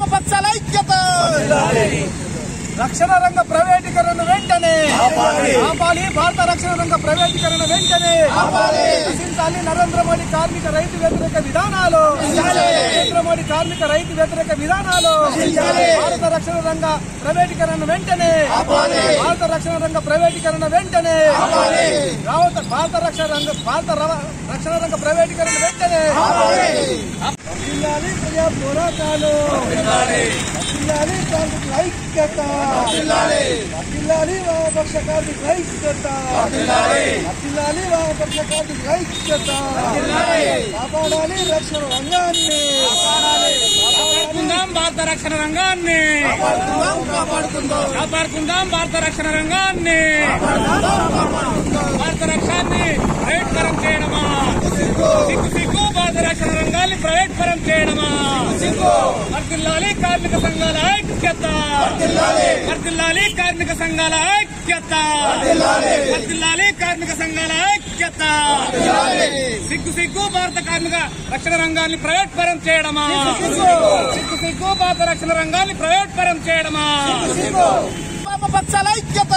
వామపక్షాల ఐక్యత రక్షణ రంగ ప్రైవేటీకరణ వెంటనే ఆపాలి భారత రక్షణ రంగ ప్రైవేటీకరణ వెంటనే నశించాలి నరేంద్ర మోడీ కార్మిక రైతు వ్యతిరేక విధానాలు నరేంద్ర మోడీ కార్మిక రైతు వ్యతిరేక విధానాలు భారత రక్షణ రంగ ప్రైవేటీకరణ వెంటనే భారత రక్షణ రంగ ప్రైవేటీకరణ వెంటనే రావత భారత రక్షణ రంగ భారత రవ- రక్షణ రంగ ప్రైవేటీకరణ వెంటనే వర్ధిల్లాలి ప్రజా పోరాటాలు వర్ధిల్లాలి కార్మికుల ఐక్యత వర్ధిల్లాలి వామపక్ష కార్మికుల ఐక్యత వర్ధిల్లాలి వామపక్ష కార్మికుల ఐక్యత కాపాడాలి రక్షణ రంగాన్ని కాపాడుకుందాం భారత రక్షణ రంగాన్ని కాపాడుకుందాం భారత రక్షణ రంగాన్ని భారత రక్షాన్ని ప్రైవేట్ పరం చేయడమా సిగ్గు సిగ్గు భారత రక్షణ రంగాన్ని ప్రైవేట్ పరం చేయడమా వర్దిల్లాలి కార్మిక సంఘాల ఐక్యత వర్దిల్లాలి కార్మిక సంఘాల ఐక్యత వర్దిల్లాలి కార్మిక సంఘాల ఐక్యత సిగ్గు సిగ్గు భారత కార్మిక రక్షణ రంగాన్ని ప్రైవేట్ పరం చేయడమా సిగ్గు సిగ్గు భారత రక్షణ రంగాన్ని ప్రైవేట్ పరం చేయడమా వామపక్షాల ఐక్యత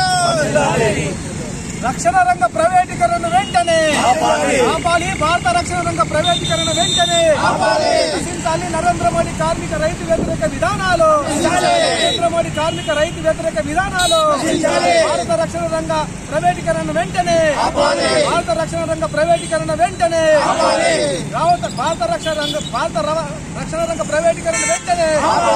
రక్షణ రంగ ప్రైవేటీకరణ వెంటనే ఆపాలి భారత రక్షణ రంగ ప్రైవేటీకరణ వెంటనే నశించాలి నరేంద్ర మోడీ కార్మిక రైతు వ్యతిరేక విధానాలు నరేంద్ర మోడీ కార్మిక రైతు వ్యతిరేక విధానాలు భారత రక్షణ రంగ ప్రైవేటీకరణ వెంటనే భారత రక్షణ రంగ ప్రైవేటీకరణ వెంటనే రావత భారత రక్షణ రంగ భారత రవ- రక్షణ రంగ ప్రైవేటీకరణ వెంటనే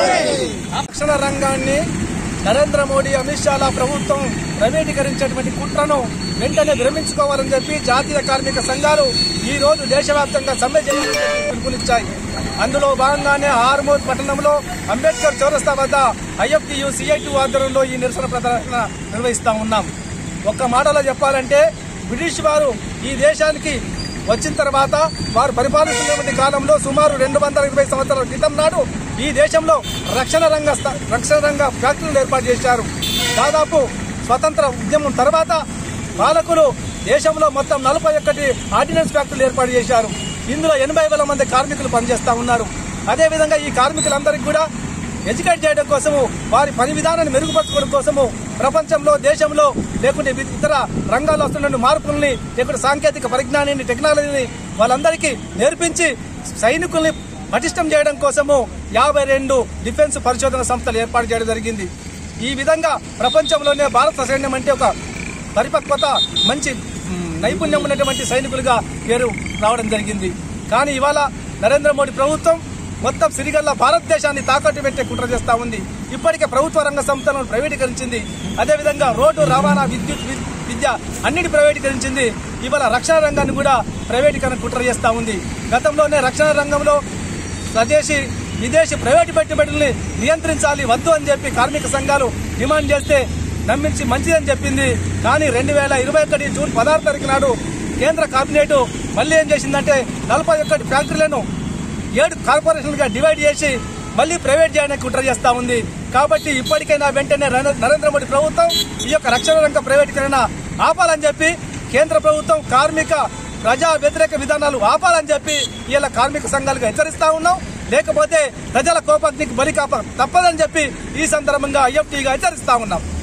రక్షణ రంగాన్ని నరేంద్ర మోడీ అమిత్ షాల ప్రభుత్వం ప్రైవేటీకరించేటువంటి కుట్రను వెంటనే విరమించుకోవాలని చెప్పి జాతీయ కార్మిక సంఘాలు ఈ రోజు దేశవ్యాప్తంగా సమ్మె చేయాలని చెప్పి పిలుపునిచ్చాయి అందులో భాగంగానే ఆర్మూర్ పట్టణంలో అంబేద్కర్ చౌరస్తా వద్ద ఐఎఫ్టియు సిఐటి ఆధ్వర్యంలో ఈ నిరసన ప్రదర్శన నిర్వహిస్తా ఉన్నాం ఒక్క మాటలో చెప్పాలంటే బ్రిటిష్ వారు ఈ దేశానికి వచ్చిన తర్వాత వారు పరిపాలిస్తున్నటువంటి కాలంలో సుమారు రెండు వందల ఇరవై సంవత్సరాల క్రితం నాడు ఈ దేశంలో రక్షణ రంగ స్థ- రక్షణ రంగ ఫ్యాక్టరీలు ఏర్పాటు చేశారు దాదాపు స్వతంత్ర ఉద్యమం తర్వాత పాలకులు దేశంలో మొత్తం నలభై ఒక్కటి ఆర్డినెన్స్ ఫ్యాక్టరీలు ఏర్పాటు చేశారు ఇందులో ఎనభై వేల మంది కార్మికులు పనిచేస్తా ఉన్నారు అదేవిధంగా ఈ కార్మికులందరికీ కూడా ఎడ్యుకేట్ చేయడం కోసము వారి పని విధానాన్ని మెరుగుపరచుకోవడం కోసము ప్రపంచంలో దేశంలో లేకుంటే వి- ఇతర రంగాల్లో వస్తున్న మార్పుల్ని లేకుంటే సాంకేతిక పరిజ్ఞానాన్ని టెక్నాలజీని వాళ్ళందరికీ నేర్పించి సైనికుల్ని పటిష్టం చేయడం కోసము యాభై రెండు డిఫెన్స్ పరిశోధన సంస్థలు ఏర్పాటు చేయడం జరిగింది ఈ విధంగా ప్రపంచంలోనే భారత సైన్యం అంటే ఒక పరిపక్వత మంచి మ్, నైపుణ్యం ఉన్నటువంటి సైనికులుగా పేరు రావడం జరిగింది కానీ ఇవాళ నరేంద్ర మోడీ ప్రభుత్వం మొత్తం సిరిగల్ల భారతదేశాన్ని తాకట్టు పెట్టే కుట్ర చేస్తా ఉంది ఇప్పటికే ప్రభుత్వ రంగ సంస్థలను ప్రైవేటీకరించింది అదేవిధంగా రోడ్డు రవాణా విద్యుత్ వి- విద్య అన్నిటి ప్రైవేటీకరించింది ఇవాళ రక్షణ రంగాన్ని కూడా ప్రైవేటీకరణ కుట్ర చేస్తా ఉంది గతంలోనే రక్షణ రంగంలో స్వదేశీ విదేశీ ప్రైవేటు పెట్టుబడుల్ని నియంత్రించాలి వద్దు అని చెప్పి కార్మిక సంఘాలు డిమాండ్ చేస్తే నమ్మించి మంచిదని చెప్పింది కానీ రెండు వేల ఇరవై ఒకటి జూన్ పదహారు తారీఖు నాడు కేంద్ర కేబినెట్ మళ్ళీ ఏం చేసిందంటే నలభై ఒకటి ఫ్యాక్టరీలను ఏడు కార్పొరేషన్లుగా డివైడ్ చేసి మళ్ళీ ప్రైవేట్ చేయడానికి కుట్ర చేస్తా ఉంది కాబట్టి ఇప్పటికైనా వెంటనే నరే- నరేంద్ర మోడీ ప్రభుత్వం ఈ యొక్క రక్షణ రంగ ప్రైవేటీకరణ ఆపాలని చెప్పి కేంద్ర ప్రభుత్వం కార్మిక ప్రజా వ్యతిరేక విధానాలు ఆపాలని చెప్పి ఇలా కార్మిక సంఘాలుగా హెచ్చరిస్తా ఉన్నాం లేకపోతే ప్రజల కోపాగ్నికి బలి కాప తప్పదని చెప్పి ఈ సందర్భంగా ఐఎఫ్టీగా హెచ్చరిస్తా ఉన్నాం